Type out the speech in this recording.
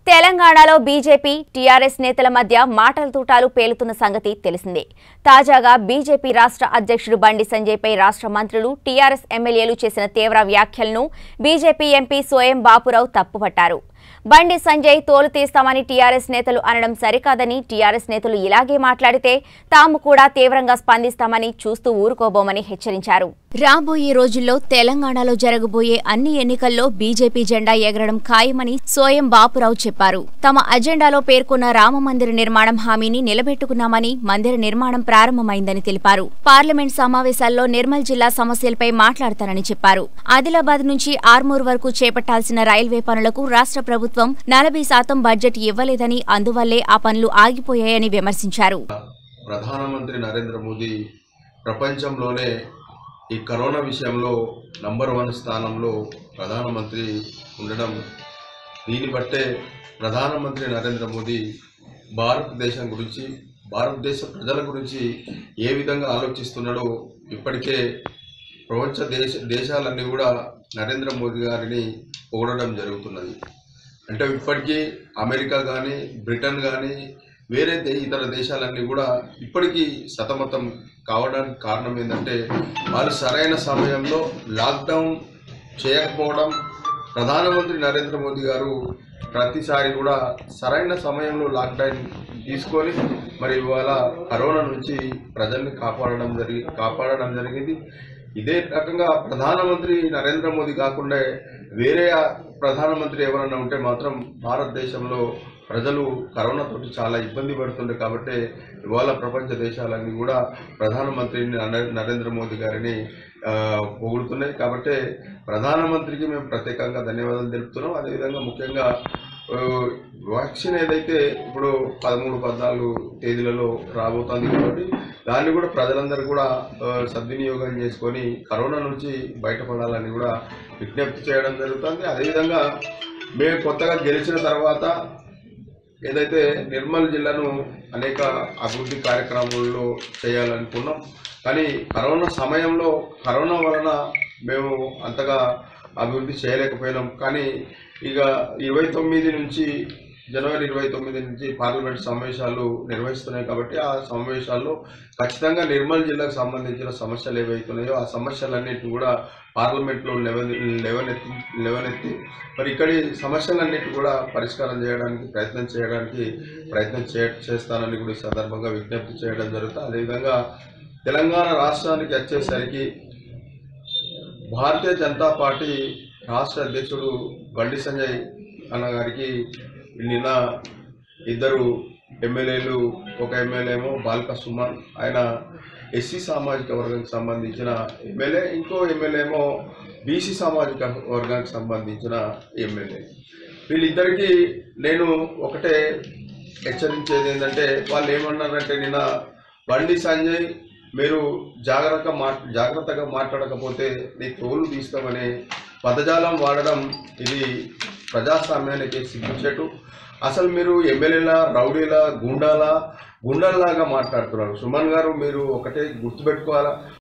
తెలంగాణలో BJP TRS నేతల మధ్య మాటల తూటాలు పేలుతున్న సంగతి తెలిసిందే తాజాగా బీజేపీ రాష్ట్ర అధ్యక్షుడు బండి సంజయ్పై రాష్ట్ర మంత్రులు టీఆర్ఎస్ ఎమ్మెల్యేలు చేసిన తీవ్ర వ్యాఖ్యలను బీజేపీ ఎంపీ సోయం బాపురావు తప్పుపట్టారు బండి సంజయ్ తోలు తీస్తామని టీఆర్ఎస్ నేతలు అనడం సరికాదని టీఆర్ఎస్ నేతలు ఇలాగే మాట్లాడితే తాము కూడా తీవ్రంగా స్పందిస్తామని చూస్తూ ఊరుకోబోమని హెచ్చరించారు రాబోయే రోజుల్లో తెలంగాణలో జరగబోయే అన్ని ఎన్నికల్లో బీజేపీ జెండా ఎగరడం ఖాయమని సోయం బాపురావు చెప్పారు తమ అజెండాలో పేర్కొన్న రామమందిర నిర్మాణం హామీని నిలబెట్టుకున్నామని మందిర నిర్మాణం ప్రారంభమైందని తెలిపారు పార్లమెంట్ సమావేశాల్లో నిర్మల్ జిల్లా సమస్యలపై మాట్లాడతారని చెప్పారు ఆదిలాబాద్ నుంచి ఆర్మూర్ వరకు చేపట్టాల్సిన రైల్వే పనులకు రాష్ట్ర ప్రభుత్వం నలభై శాతం బడ్జెట్ ఇవ్వలేదని అందువల్లే ఆ పనులు ఆగిపోయాయని విమర్శించారు ప్రధానమంత్రి నరేంద్ర మోదీ ప్రపంచంలోనే ఈ కరోనా విషయంలో నంబర్ వన్ స్థానంలో ప్రధానమంత్రి ఉండడం దీన్ని బట్టే ప్రధానమంత్రి నరేంద్ర మోదీ భారతదేశం గురించి భారతదేశ ప్రజల గురించి ఏ విధంగా ఆలోచిస్తున్నాడో ఇప్పటికే ప్రపంచ దేశ దేశాలన్నీ కూడా నరేంద్ర మోదీ గారిని పొగడడం జరుగుతున్నది అంటే ఇప్పటికీ అమెరికా కానీ బ్రిటన్ కానీ వేరే దే ఇతర దేశాలన్నీ కూడా ఇప్పటికీ సతమతం కావడానికి కారణం ఏంటంటే వాళ్ళు సరైన సమయంలో లాక్డౌన్ చేయకపోవడం ప్రధానమంత్రి నరేంద్ర మోదీ గారు ప్రతిసారి కూడా సరైన సమయంలో లాక్డౌన్ తీసుకొని మరి ఇవాళ కరోనా నుంచి ప్రజల్ని కాపాడడం జరిగి కాపాడడం జరిగింది ఇదే రకంగా ప్రధానమంత్రి నరేంద్ర మోదీ కాకుండా వేరే ప్రధానమంత్రి ఎవరైనా ఉంటే మాత్రం భారతదేశంలో ప్రజలు కరోనాతోటి చాలా ఇబ్బంది పడుతుండే కాబట్టి ఇవాళ ప్రపంచ దేశాలన్నీ కూడా ప్రధానమంత్రిని నరే- నరేంద్ర మోదీ గారిని ఆ, పొగుడుతున్నాయి కాబట్టి ప్రధానమంత్రికి మేము ప్రత్యేకంగా ధన్యవాదాలు తెలుపుతున్నాం అదేవిధంగా ముఖ్యంగా ఆ, వ్యాక్సిన్ ఏదైతే ఇప్పుడు పదమూడు పద్నాలుగు తేదీలలో రాబోతోంది కాబట్టి దాన్ని కూడా ప్రజలందరూ కూడా ఆ, సద్వినియోగం చేసుకొని కరోనా నుంచి బయటపడాలని కూడా విజ్ఞప్తి చేయడం జరుగుతుంది అదేవిధంగా మేము కొత్తగా గెలిచిన తర్వాత ఏదైతే నిర్మల్ జిల్లాను అనేక అభివృద్ధి కార్యక్రమాల్లో చేయాలనుకున్నాం కానీ కరోనా సమయంలో కరోనా వలన మేము అంతగా అభివృద్ధి చేయలేకపోయినాం కానీ ఇక ఇరవై తొమ్మిది నుంచి జనవరి ఇరవై తొమ్మిది నుంచి పార్లమెంట్ సమావేశాలు నిర్వహిస్తున్నాయి కాబట్టి ఆ సమావేశాల్లో ఖచ్చితంగా నిర్మల్ జిల్లాకు సంబంధించిన సమస్యలు ఏవైతున్నాయో ఆ సమస్యలన్నిటిని కూడా పార్లమెంట్లో లెవెన్ లెవెనెత్తి లెవెనెత్తి మరి ఇక్కడి సమస్యలన్నిటి కూడా పరిష్కారం చేయడానికి ప్రయత్నం చేయడానికి ప్రయత్నం చే చేస్తానని కూడా ఈ సందర్భంగా విజ్ఞప్తి చేయడం జరుగుతుంది అదేవిధంగా తెలంగాణ రాష్ట్రానికి వచ్చేసరికి భారతీయ జనతా పార్టీ రాష్ట్ర అధ్యక్షుడు బండి సంజయ్ అన్న గారికి నిన్న ఇద్దరు ఎమ్మెల్యేలు ఒక ఎమ్మెల్యే ఏమో బాల్క సుమన్ ఆయన ఎస్సీ సామాజిక వర్గానికి సంబంధించిన ఎమ్మెల్యే ఇంకో ఎమ్మెల్యే ఏమో బీసీ సామాజిక వర్గానికి సంబంధించిన ఎమ్మెల్యే వీళ్ళిద్దరికీ నేను ఒకటే హెచ్చరించేది ఏంటంటే వాళ్ళు ఏమన్నారంటే నిన్న బండి సంజయ్ మీరు జాగ్రత్త మా జాగ్రత్తగా మాట్లాడకపోతే నీ తోలు తీస్తామనే పదజాలం వాడడం ఇది ప్రజాస్వామ్యానికి సిగ్గుచేటు అసలు మీరు ఎమ్మెల్యేల రౌడీల గుండాల గుండాల్లాగా మాట్లాడుతున్నారు సుమన్ గారు మీరు ఒకటే గుర్తుపెట్టుకోవాలా